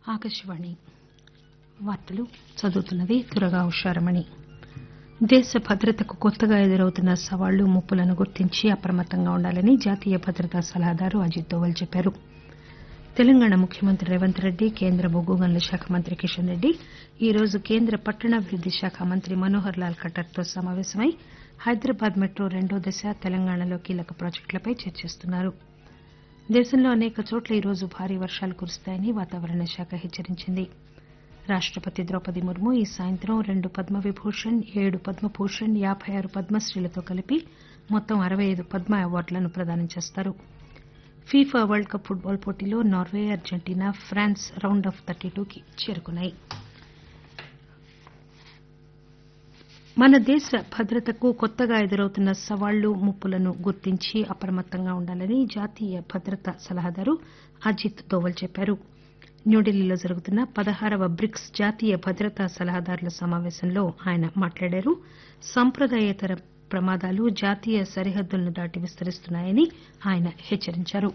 ఆకాశవాణి వార్తలు చదువుతున్నది దుర్గా ఉషారమణి దేశ భద్రతకు కొత్తగా ఎదురవుతున్న సవాళ్లు ముప్పులను గుర్తించి అప్రమత్తంగా ఉండాలని జాతీయ భద్రతా సలహాదారు అజిత్ దోవల్ చెప్పారు తెలంగాణ ముఖ్యమంత్రి రేవంత్ రెడ్డి కేంద్ర బొగ్గు గనుల శాఖ మంత్రి కిషన్ రెడ్డి ఈ రోజు కేంద్ర పట్టణాభివృద్ది శాఖ మంత్రి మనోహర్ లాల్ ఖట్టర్ తో సమాపేశమై హైదరాబాద్ మెట్రో రెండో దశ తెలంగాణలో కీలక ప్రాజెక్టులపై చర్చిస్తున్నారు దేశంలో అనేక చోట్ల ఈ రోజు భారీ వర్షాలు కురుస్తాయని వాతావరణ శాఖ హెచ్చరించింది రాష్టపతి ద్రౌపది ముర్ము ఈ సాయంత్రం రెండు పద్మవిభూషణ్ ఏడు పద్మభూషణ్ యాబై ఆరు పద్మశ్రీలతో కలిపి మొత్తం అరవై ఐదు పద్మ అవార్డులను ప్రదానం చేస్తారు ఫీఫా వరల్డ్ కప్ ఫుట్బాల్ పోటీలో Norway Argentina France round of thirty టూకి చేరుకున్నాయి మన దేశ భద్రతకు కొత్తగా ఎదురవుతున్న సవాళ్లు ముప్పులను గుర్తించి అప్రమత్తంగా ఉండాలని జాతీయ భద్రతా సలహాదారు అజిత్ దోవల్ చెప్పారు న్యూఢిల్లీలో జరుగుతున్న పదహారవ బ్రిక్స్ జాతీయ భద్రతా సలహాదారుల సమాపేశంలో ఆయన మాట్లాడారు సంప్రదాయేతర ప్రమాదాలు జాతీయ సరిహద్దులను దాటి విస్తరిస్తున్నాయని ఆయన హెచ్చరించారు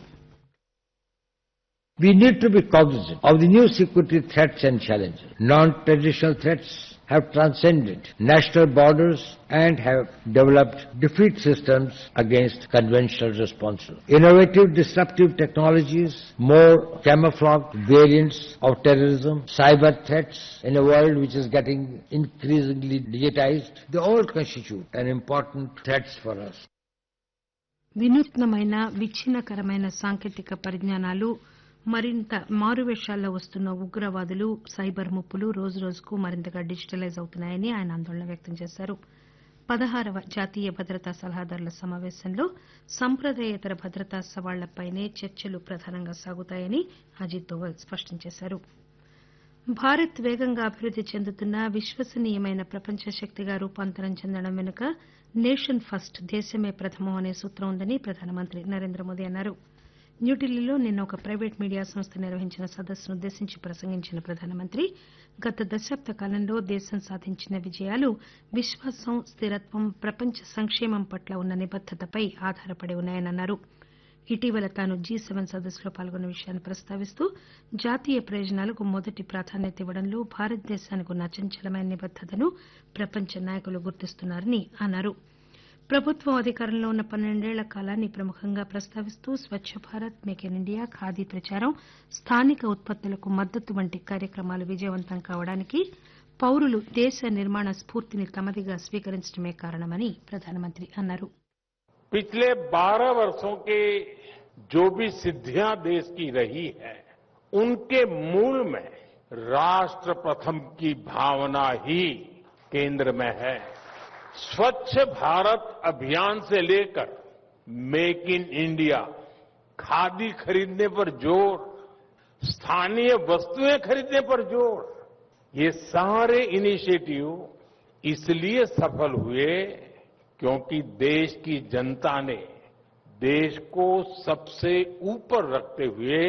We need to be cognizant of the new security threats and challenges. Non-traditional threats have transcended national borders and have developed defeat systems against conventional responses. Innovative disruptive technologies, more camouflaged variants of terrorism, cyber threats in a world which is getting increasingly digitized, they all constitute an important threats for us. వినూత్నమైన విచ్ఛిన్నకరమైన సాంకేతిక పరిజ్ఞానాలు మరింత మారువేషాల్లో వస్తున్న ఉగ్రవాదులు cyber ముప్పులు రోజురోజుకు మరింతగా digitalise అవుతున్నాయని ఆయన ఆందోళన వ్యక్తం చేశారు పదహారవ జాతీయ భద్రతా సలహాదారుల సమాపేశంలో సంప్రదాయేతర భద్రతా సవాళ్లపైనే చర్చలు ప్రధానంగా సాగుతాయని అజిత్ దోవల్ స్పష్టం చేశారు భారత్ వేగంగా అభివృద్ది చెందుతున్న విశ్వసనీయమైన ప్రపంచ శక్తిగా రూపాంతరం చెందడం వెనుక నేషన్ ఫస్ట్ దేశమే ప్రథమం అనే సూత్రం ఉందని ప్రధానమంత్రి నరేంద్ర మోదీ అన్నారు న్యూఢిల్లీలో నిన్న ఒక ప్రైవేట్ మీడియా సంస్థ నిర్వహించిన సదస్సును ఉద్దేశించి ప్రసంగించిన ప్రధానమంత్రి గత దశాబ్ద కాలంలో దేశం సాధించిన విజయాలు విశ్వాసం స్థిరత్వం ప్రపంచ సంక్షేమం పట్ల ఉన్న నిబద్దతపై ఆధారపడి ఉన్నాయని అన్నారు ఇటీవల తాను జీ సెవెన్ సదస్సులో పాల్గొన్న విషయాన్ని ప్రస్తావిస్తూ జాతీయ ప్రయోజనాలకు మొదటి ప్రాధాన్యత ఇవ్వడంలో భారతదేశానికి ఉన్న అచంచలమైన నిబద్దతను ప్రపంచ నాయకులు గుర్తిస్తున్నారని అన్నారు ప్రభుత్వం అధికారంలో ఉన్న పన్నెండేళ్ల కాలాన్ని ప్రముఖంగా ప్రస్తావిస్తూ Swachh Bharat make in India Khadi ప్రచారం స్థానిక ఉత్పత్తులకు మద్దతు వంటి కార్యక్రమాలు విజయవంతం కావడానికి పౌరులు దేశ నిర్మాణ స్ఫూర్తిని తమదిగా స్వీకరించడమే కారణమని ప్రధానమంత్రి అన్నారు पिछले 12 वर्षों के जो भी सिद्धियां देश की रही है उनके मूल में राष्ट्र प्रथम की भावना ही केंद्र में है स्वच्छ भारत अभियान से लेकर मेक इन इंडिया खादी खरीदने पर जोर स्थानीय वस्तुएं खरीदने पर जोर ये सारे इनिशिएटिव इसलिए सफल हुए क्योंकि देश की जनता ने देश को सबसे ऊपर रखते हुए